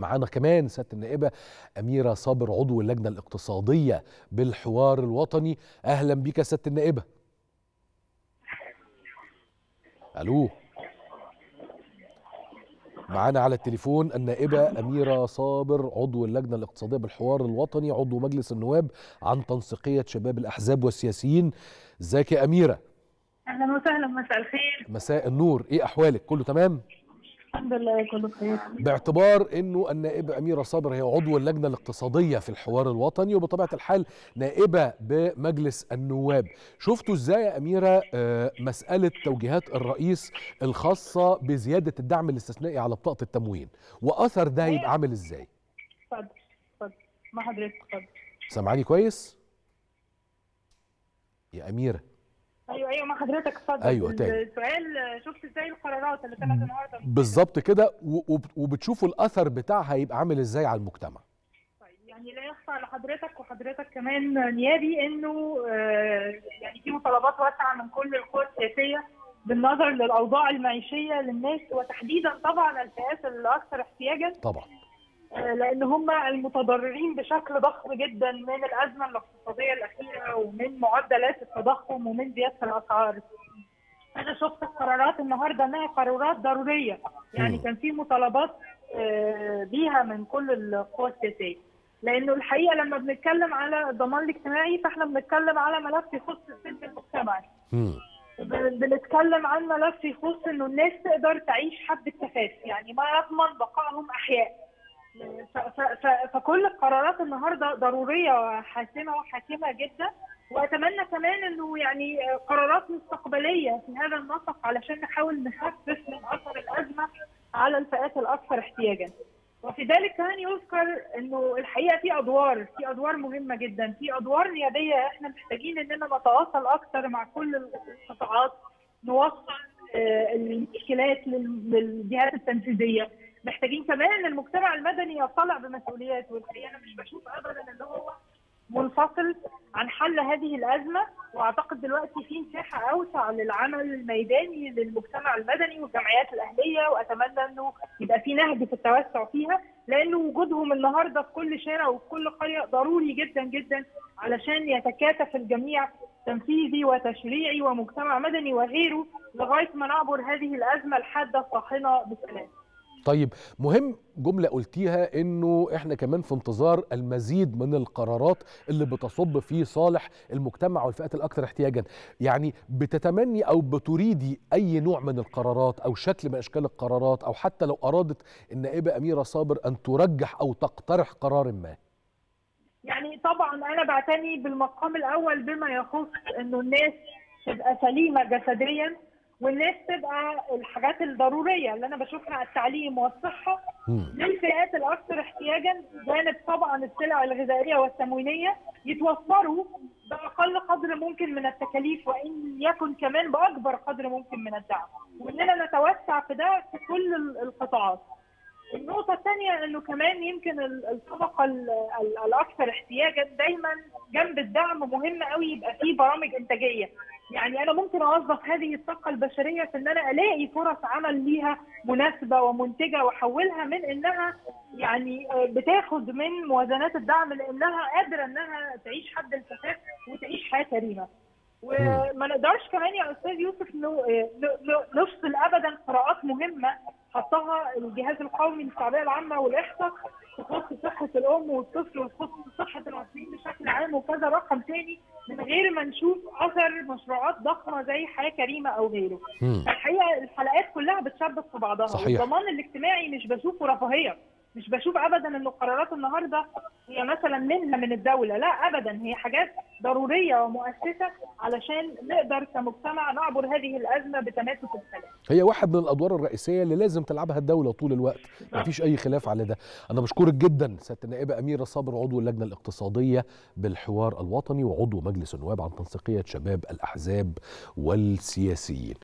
معانا كمان سياده النائبه اميره صابر عضو اللجنه الاقتصاديه بالحوار الوطني اهلا بيك يا سياده النائبه الو معانا على التليفون النائبة أميرة صابر عضو اللجنة الاقتصادية بالحوار الوطني عضو مجلس النواب عن تنسيقية شباب الأحزاب والسياسيين ازيك يا أميرة اهلا وسهلا مساء الخير مساء النور إيه أحوالك كله تمام الحمد لله كله بخير باعتبار أنه النائبة أميرة صابر هي عضو اللجنة الاقتصادية في الحوار الوطني وبطبيعة الحال نائبة بمجلس النواب شفتوا إزاي يا أميرة آه، مسألة توجيهات الرئيس الخاصة بزيادة الدعم الاستثنائي على بطاقة التموين وأثر ده هيبقى عامل إزاي اتفضل اتفضل مع حضرتك اتفضل سامعاني كويس يا أميرة ايوه ايوه مع حضرتك اتفضل أيوة، تاني. السؤال شفت ازاي القرارات اللي طلعت النهارده بالظبط كده و- وب- وبتشوفوا الأثر بتاعها هيبقى عامل إزاي على المجتمع طيب يعني لا يخفى على حضرتك وحضرتك كمان نيابي انه آه، يعني في مطالبات واسعه من كل القوى السياسيه بالنظر للاوضاع المعيشيه للناس وتحديدا طبعا الفئات الاكثر احتياجا طبعا آه، لان هم المتضررين بشكل ضخم جدا من الازمه الاقتصاديه الاخيره ومن معدلات التضخم ومن زياده الاسعار. انا شفت القرارات النهارده انها قرارات ضروريه، يعني مم. كان في مطالبات آه، بيها من كل القوى السياسيه. لانه الحقيقه لما بنتكلم على الضمان الاجتماعي فاحنا بنتكلم على ملف يخص السلم المجتمعي. مم. ب- بنتكلم عن ملف يخص انه الناس تقدر تعيش حد الكفاف يعني ما يضمن بقائهم احياء ف- ف- ف- فكل القرارات النهارده ضروريه وحاسمه وحاسمه جدا واتمنى كمان انه يعني قرارات مستقبليه في هذا النسق علشان نحاول نخفف من اثر الازمه على الفئات الاكثر احتياجا. وفي ذلك كمان يذكر انه الحقيقه في ادوار في ادوار مهمه جدا في ادوار نيابيه احنا محتاجين اننا نتواصل اكثر مع كل القطاعات نوصل آه، المشكلات لل- للجهات التنفيذيه محتاجين كمان ان المجتمع المدني يطلع بمسؤولياته والحقيقه انا مش بشوف ابدا ان هو منفصل عن حل هذه الازمه واعتقد دلوقتي في مساحه اوسع للعمل الميداني للمجتمع المدني والجمعيات الاهليه واتمنى انه يبقى في نهج في التوسع فيها لانه وجودهم النهارده في كل شارع وفي كل قريه ضروري جدا جدا علشان يتكاتف الجميع تنفيذي وتشريعي ومجتمع مدني وغيره لغايه ما نعبر هذه الازمه الحاده الطاحنه بسلام. طيب مهم جملة قلتيها انه احنا كمان في انتظار المزيد من القرارات اللي بتصب في صالح المجتمع والفئات الاكثر احتياجا يعني بتتمني او بتريدي اي نوع من القرارات او شكل من اشكال القرارات او حتى لو ارادت النائبة اميرة صابر ان ترجح او تقترح قرار ما يعني طبعا انا بعتني بالمقام الاول بما يخص انه الناس تبقى سليمه جسديا والناس تبقى الحاجات الضروريه اللي انا بشوفها التعليم والصحه مم. للفئات الاكثر احتياجا جانب طبعا السلع الغذائيه والتموينيه يتوفروا باقل قدر ممكن من التكاليف وان يكن كمان باكبر قدر ممكن من الدعم واننا نتوسع في ده في كل ال- القطاعات. النقطة الثانية انه كمان يمكن ال- الطبقة ال- ال- الاكثر احتياجا دايما جنب الدعم مهم قوي يبقى فيه برامج انتاجية. يعني انا ممكن اوظف هذه الطاقة البشرية في ان انا الاقي فرص عمل ليها مناسبة ومنتجة واحولها من انها يعني آه، بتاخد من موازنات الدعم لانها قادرة انها تعيش حد الكفاف وتعيش حياة كريمة. وما نقدرش كمان يا استاذ يوسف ن- ن- ن- نفصل ابدا قراءات مهمه حطها الجهاز القومي للتعبئه العامه والاحصاء تخص صحه الام والطفل وتخص صحه المصريين بشكل عام وكذا رقم تاني من غير ما نشوف اثر مشروعات ضخمه زي حياه كريمه او غيره. مم. الحقيقه الحلقات كلها بتشبك في بعضها صحيح. والضمان الاجتماعي مش بشوفه رفاهيه مش بشوف ابدا ان قرارات النهارده هي مثلا منها من الدوله لا ابدا هي حاجات ضروريه ومؤسسه علشان نقدر كمجتمع نعبر هذه الازمه بتماسك السلام هي واحد من الادوار الرئيسيه اللي لازم تلعبها الدوله طول الوقت مفيش اي خلاف على ده انا بشكرك جدا سياده النائبه اميره صابر عضو اللجنه الاقتصاديه بالحوار الوطني وعضو مجلس النواب عن تنسيقيه شباب الاحزاب والسياسيين